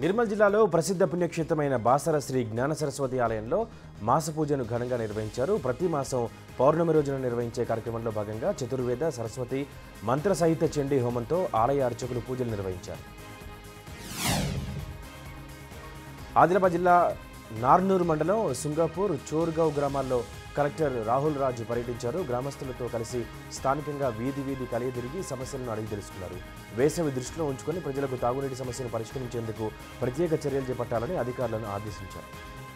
నిర్మల్ జిల్లాలో ప్రసిద్ధ పుణ్యక్షేత్రమైన బాసర శ్రీ జ్ఞాన సరస్వతి ఆలయంలో మాస పూజను ఘనంగా నిర్వహించారు ప్రతి మాసం పౌర్ణమి రోజున నిర్వహించే కార్యక్రమంలో భాగంగా చతుర్వేద సరస్వతి మంత్ర సహిత చండీ హోమంతో ఆలయ అర్చకులు పూజలు నిర్వహించారు ఆదిలాబాద్ జిల్లా నార్నూర్ మండలం సుంగాపూర్ చోర్గావ్ గ్రామాల్లో కలెక్టర్ రాహుల్ రాజు పర్యటించారు గ్రామస్తులతో కలిసి స్థానికంగా వీధి వీధి కలియ తిరిగి సమస్యలను అడిగి తెలుసుకున్నారు వేసవి దృష్టిలో ఉంచుకొని ప్రజలకు తాగునీటి సమస్యను పరిష్కరించేందుకు ప్రత్యేక చర్యలు చేపట్టాలని అధికారులను ఆదేశించారు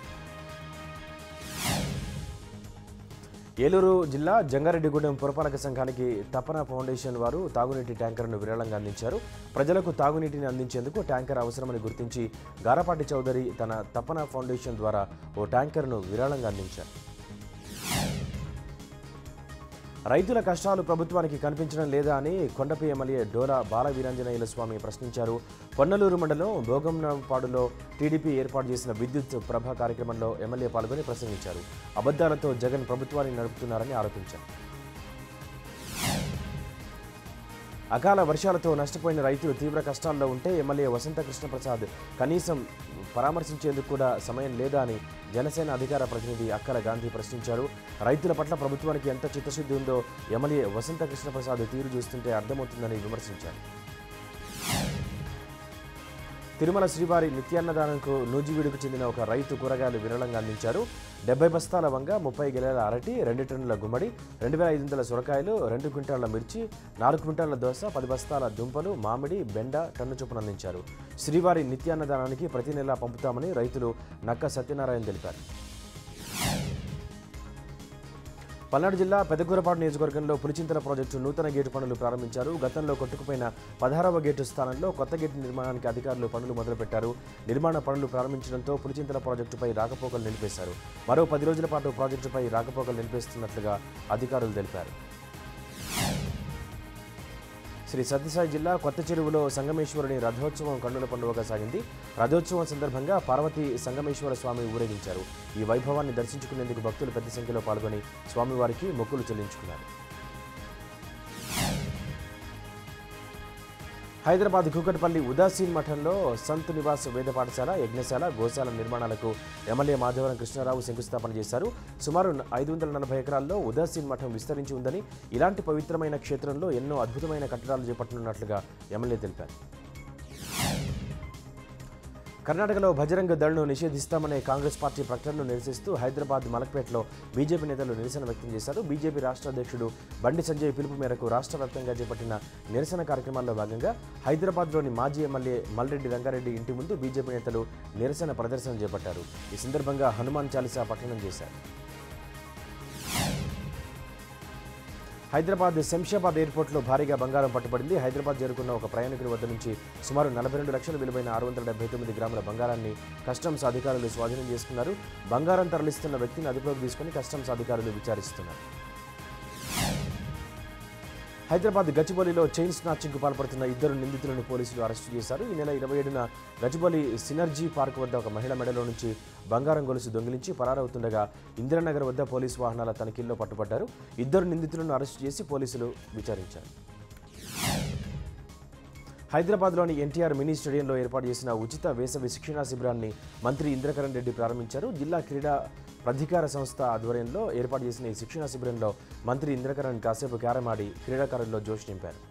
ఏలూరు జిల్లా జంగారెడ్డిగూడెం పురపాలక సంఘానికి తపన ఫౌండేషన్ వారు తాగునీటి ట్యాంకర్ను విరాళంగా అందించారు ప్రజలకు తాగునీటిని అందించేందుకు ట్యాంకర్ అవసరమని గుర్తించి గారపాటి చౌదరి తన తపన ఫౌండేషన్ ద్వారా ఓ ట్యాంకర్ను విరాళంగా అందించారు రైతుల కష్టాలు ప్రభుత్వానికి కనిపించడం లేదా అని కొండపి ఎమ్మెల్యే డోలా బాల వీరాంజనేయుల స్వామి ప్రశ్నించారు పొన్నలూరు మండలం భోగంనపాడులో టీడీపీ ఏర్పాటు చేసిన విద్యుత్ ప్రభ కార్యక్రమంలో ఎమ్మెల్యే పాల్గొని ప్రసంగించారు అబద్ధాలతో జగన్ ప్రభుత్వాన్ని నడుపుతున్నారని ఆరోపించారు అకాల వర్షాలతో నష్టపోయిన రైతులు తీవ్ర కష్టాల్లో ఉంటే ఎమ్మెల్యే వసంత కృష్ణప్రసాద్ కనీసం పరామర్శించేందుకు కూడా సమయం లేదా అని జనసేన అధికార ప్రతినిధి అక్కల గాంధీ ప్రశ్నించారు రైతుల పట్ల ప్రభుత్వానికి ఎంత చిత్తశుద్ధి ఉందో ఎమ్మెల్యే వసంత కృష్ణప్రసాద్ తీరు చూస్తుంటే అర్థమవుతుందని విమర్శించారు తిరుమల శ్రీవారి నిత్యాన్నదానంకు నూజివీడుకు చెందిన ఒక రైతు కూరగాయలు విరళంగా అందించారు డెబ్బై బస్తాల వంగ ముప్పై గిలెల అరటి రెండు టన్నుల గుమ్మడి రెండు వేల ఐదు వందల సొరకాయలు రెండు క్వింటాళ్ల మిర్చి నాలుగు క్వింటాళ్ల దోస పది బస్తాల దుంపలు మామిడి బెండ టన్ను చొప్పున అందించారు శ్రీవారి నిత్యాన్నదానానికి ప్రతి నెలా పంపుతామని రైతులు నక్క సత్యనారాయణ తెలిపారు పల్నాడు జిల్లా పెదకూరపాడు నియోజకవర్గంలో పులిచింతల ప్రాజెక్టు నూతన గేటు పనులు ప్రారంభించారు గతంలో కొట్టుకుపోయిన పదహారవ గేటు స్థానంలో కొత్త గేటు నిర్మాణానికి అధికారులు పనులు మొదలుపెట్టారు నిర్మాణ పనులు ప్రారంభించడంతో పులిచింతల ప్రాజెక్టుపై రాకపోకలు నిలిపేశారు మరో పది రోజుల పాటు ప్రాజెక్టుపై రాకపోకలు నిలిపేస్తున్నట్లుగా అధికారులు తెలిపారు శ్రీ సత్యసాయి జిల్లా కొత్త చెరువులో సంగమేశ్వరుని రథోత్సవం కన్నుల పండుగగా సాగింది రథోత్సవం సందర్భంగా పార్వతీ సంగమేశ్వర స్వామి ఊరేగించారు ఈ వైభవాన్ని దర్శించుకునేందుకు భక్తులు పెద్ద సంఖ్యలో పాల్గొని స్వామివారికి మొక్కులు చెల్లించుకున్నారు హైదరాబాద్ కూకట్పల్లి ఉదాసీన్ మఠంలో సంత్ నివాస్ వేద పాఠశాల యజ్ఞశాల గోశాల నిర్మాణాలకు ఎమ్మెల్యే మాధవరం కృష్ణారావు శంకుస్థాపన చేశారు సుమారు ఐదు వందల నలభై ఎకరాల్లో ఉదాసీన్ మఠం విస్తరించి ఉందని ఇలాంటి పవిత్రమైన క్షేత్రంలో ఎన్నో అద్భుతమైన కట్టడాలు చేపట్టనున్నట్లుగా ఎమ్మెల్యే తెలిపారు కర్ణాటకలో బజరంగ దళ్ను నిషేధిస్తామనే కాంగ్రెస్ పార్టీ ప్రకటనను నిరసిస్తూ హైదరాబాద్ మలక్పేటలో బీజేపీ నేతలు నిరసన వ్యక్తం చేశారు బీజేపీ రాష్ట్ర అధ్యక్షుడు బండి సంజయ్ పిలుపు మేరకు రాష్ట్ర వ్యాప్తంగా చేపట్టిన నిరసన కార్యక్రమాల్లో భాగంగా హైదరాబాద్లోని మాజీ ఎమ్మెల్యే మల్రెడ్డి రంగారెడ్డి ఇంటి ముందు బీజేపీ నేతలు నిరసన ప్రదర్శన చేపట్టారు ఈ సందర్భంగా హనుమాన్ చాలీసా పఠనం చేశారు హైదరాబాద్ శంషాబాద్ ఎయిర్పోర్ట్లో భారీగా బంగారం పట్టుబడింది హైదరాబాద్ చేరుకున్న ఒక ప్రయాణికుడి వద్ద నుంచి సుమారు నలభై రెండు లక్షల విలువైన ఆరు వందల డెబ్బై తొమ్మిది గ్రాముల బంగారాన్ని కస్టమ్స్ అధికారులు స్వాధీనం చేసుకున్నారు బంగారం తరలిస్తున్న వ్యక్తిని అదుపులోకి తీసుకుని కస్టమ్స్ అధికారులు విచారిస్తున్నారు హైదరాబాద్ గచ్చిబౌలిలో చైన్ స్నాచింగ్కు పాల్పడుతున్న ఇద్దరు నిందితులను పోలీసులు అరెస్టు చేశారు ఈ నెల ఇరవై ఏడున గచ్చిబౌలి సినర్జీ పార్క్ వద్ద ఒక మహిళ మెడలో నుంచి బంగారం గొలుసు దొంగిలించి పరారవుతుండగా ఇందిరానగర్ వద్ద పోలీసు వాహనాల తనిఖీల్లో పట్టుబడ్డారు ఇద్దరు నిందితులను అరెస్టు చేసి పోలీసులు విచారించారు హైదరాబాద్లోని ఎన్టీఆర్ మినీ స్టేడియంలో ఏర్పాటు చేసిన ఉచిత వేసవి శిక్షణా శిబిరాన్ని మంత్రి ఇంద్రకరణ్ రెడ్డి ప్రారంభించారు జిల్లా క్రీడా ప్రాధికార సంస్థ ఆధ్వర్యంలో ఏర్పాటు చేసిన ఈ శిక్షణా శిబిరంలో మంత్రి ఇంద్రకరణ్ కాసేపు క్యారమాడి క్రీడాకారుల్లో జోష్ నింపారు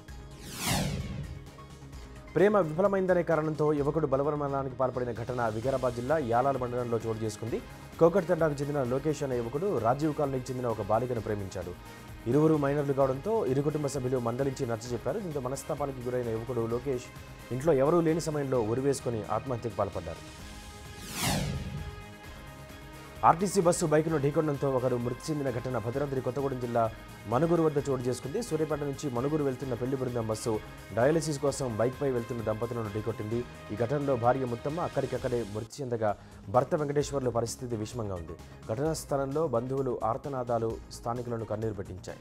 ప్రేమ విఫలమైందనే కారణంతో యువకుడు బలవరమరణానికి పాల్పడిన ఘటన వికారాబాద్ జిల్లా యాలాల మండలంలో చోటు చేసుకుంది కోకట్తండాకు చెందిన లోకేష్ అనే యువకుడు రాజీవ్ కాలనీకి చెందిన ఒక బాలికను ప్రేమించాడు ఇరువురు మైనర్లు కావడంతో ఇరు కుటుంబ సభ్యులు మందలించి నచ్చజెప్పారు దీంతో మనస్తాపానికి గురైన యువకుడు లోకేష్ ఇంట్లో ఎవరూ లేని సమయంలో ఉరివేసుకుని ఆత్మహత్యకు పాల్పడ్డారు ఆర్టీసీ బస్సు బైకును ఢీకొనడంతో ఒకరు మృతి చెందిన ఘటన భద్రాద్రి కొత్తగూడెం జిల్లా మనుగురు వద్ద చోటు చేసుకుంది సూర్యాపేట నుంచి మనుగురు వెళ్తున్న పెళ్లి బృందం బస్సు డయాలసిస్ కోసం బైక్పై వెళ్తున్న దంపతులను ఢీకొట్టింది ఈ ఘటనలో భార్య ముత్తమ్మ అక్కడికక్కడే మృతి చెందగా భర్త వెంకటేశ్వర్ల పరిస్థితి విషమంగా ఉంది ఘటనా స్థలంలో బంధువులు ఆర్తనాదాలు స్థానికులను కన్నీరు పెట్టించాయి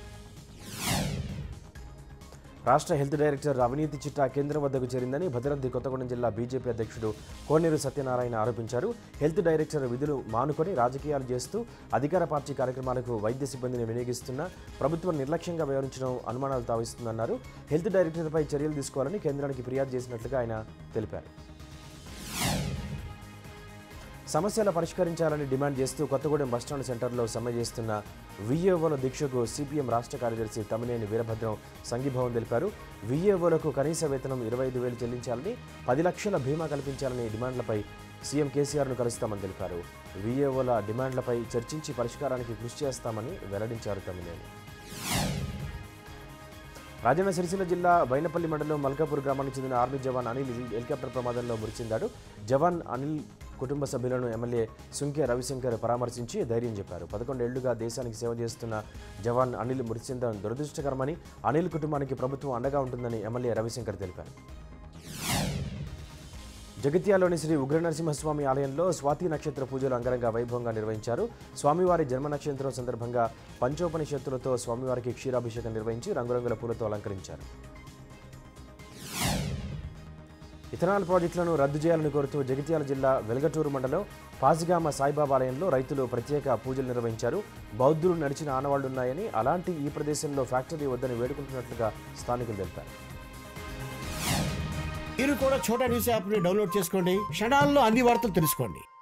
రాష్ట్ర హెల్త్ డైరెక్టర్ అవినీతి చిట్టా కేంద్రం వద్దకు చేరిందని భద్రాద్రి కొత్తగూడెం జిల్లా బీజేపీ అధ్యక్షుడు కోనేరు సత్యనారాయణ ఆరోపించారు హెల్త్ డైరెక్టర్ విధులు మానుకొని రాజకీయాలు చేస్తూ అధికార పార్టీ కార్యక్రమాలకు వైద్య సిబ్బందిని వినియోగిస్తున్న ప్రభుత్వం నిర్లక్ష్యంగా వ్యవహరించడం అనుమానాలు తావిస్తుందన్నారు హెల్త్ డైరెక్టర్పై చర్యలు తీసుకోవాలని కేంద్రానికి ఫిర్యాదు చేసినట్లుగా ఆయన తెలిపారు సమస్యలు పరిష్కరించాలని డిమాండ్ చేస్తూ కొత్తగూడెం బస్టాండ్ సెంటర్లో సమ్మె చేస్తున్న విఏఓల దీక్షకు సిపిఎం రాష్ట్ర కార్యదర్శి తమ్మినేని వీరభద్రం సంఘీభావం తెలిపారు విఏఓలకు కనీస వేతనం ఇరవై ఐదు వేలు చెల్లించాలని పది లక్షల బీమా కల్పించాలని డిమాండ్లపై సీఎం కేసీఆర్ను కలుస్తామని తెలిపారు విఏఓల డిమాండ్లపై చర్చించి పరిష్కారానికి కృషి చేస్తామని వెల్లడించారు తమ్మినేని రాజన్న సిరిసిల్ల జిల్లా బైనపల్లి మండలం మల్కాపూర్ గ్రామానికి చెందిన ఆర్మీ జవాన్ అనిల్ హెలికాప్టర్ ప్రమాదంలో మృతి చెందాడు జవాన్ అనిల్ కుటుంబ సభ్యులను ఎమ్మెల్యే సుంకే రవిశంకర్ పరామర్శించి ధైర్యం చెప్పారు పదకొండేళ్లుగా దేశానికి సేవ చేస్తున్న జవాన్ అనిల్ మృతి చెందడం దురదృష్టకరమని అనిల్ కుటుంబానికి ప్రభుత్వం అండగా ఉంటుందని ఎమ్మెల్యే రవిశంకర్ తెలిపారు జగిత్యాలోని శ్రీ ఉగ్ర నరసింహస్వామి ఆలయంలో స్వాతి నక్షత్ర పూజలు అంగరంగ వైభవంగా నిర్వహించారు స్వామివారి జన్మ నక్షత్రం సందర్భంగా పంచోపనిషత్తులతో స్వామివారికి క్షీరాభిషేకం నిర్వహించి రంగురంగుల పూలతో అలంకరించారు ఇథనాల్ ప్రాజెక్టులను రద్దు చేయాలని కోరుతూ జగిత్యాల జిల్లా వెల్గటూరు మండలం పాజిగామ సాయిబాబా ఆలయంలో రైతులు ప్రత్యేక పూజలు నిర్వహించారు బౌద్ధులు నడిచిన ఆనవాళ్లున్నాయని అలాంటి ఈ ప్రదేశంలో ఫ్యాక్టరీ వద్దని వేడుకుంటున్నట్లుగా స్థానికులు తెలిపారు మీరు కూడా చోటా న్యూస్ యాప్ని డౌన్లోడ్ చేసుకోండి క్షణాల్లో అన్ని వార్తలు తెలుసుకోండి